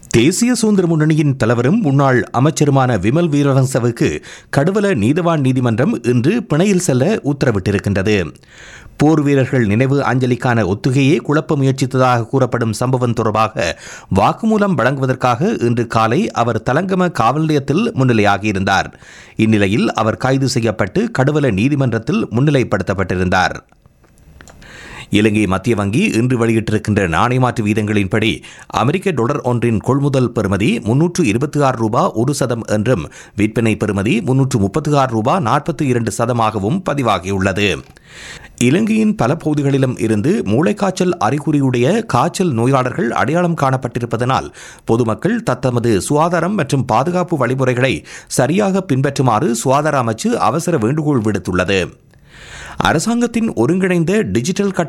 தேசிய சுதந்திர முன்னணியின் தலைவரும் முன்னாள் அமைச்சருமான விமல் வீரவன்சவுக்கு கடுவல நீதவான் நீதிமன்றம் இன்று பிணையில் செல்ல உத்தரவிட்டிருக்கின்றது போர் வீரர்கள் நினைவு அஞ்சலிக்கான ஒத்துகையை குழப்ப முயற்சித்ததாக கூறப்படும் சம்பவம் தொடர்பாக வாக்குமூலம் வழங்குவதற்காக இன்று காலை அவர் தலங்கம காவல் நிலையத்தில் முன்னிலையாகியிருந்தார் இந்நிலையில் அவர் கைது செய்யப்பட்டு கடுவல நீதிமன்றத்தில் முன்னிலைப்படுத்தப்பட்டிருந்தார் இலங்கை மத்திய வங்கி இன்று வெளியிட்டிருக்கின்ற நாணய மாற்று வீதங்களின்படி அமெரிக்க டாலர் ஒன்றின் கொள்முதல் பெறுமதி முன்னூற்று இருபத்தி ஆறு ரூபா ஒரு சதம் என்றும் விற்பனை பெறுமதி முன்னூற்று முப்பத்தி ஆறு ரூபா நாற்பத்தி இரண்டு சதமாகவும் பதிவாகியுள்ளது இலங்கையின் பல பகுதிகளிலும் இருந்து மூளைக்காய்ச்சல் அறிகுறியுடைய காய்ச்சல் நோயாளர்கள் அடையாளம் காணப்பட்டிருப்பதனால் பொதுமக்கள் தத்தமது சுகாதாரம் மற்றும் பாதுகாப்பு வழிமுறைகளை சரியாக பின்பற்றுமாறு சுகாதார அமைச்சு அவசர வேண்டுகோள் விடுத்துள்ளது அரசாங்கத்தின் ஒருங்கிணைந்த டிஜிட்டல் கட்ட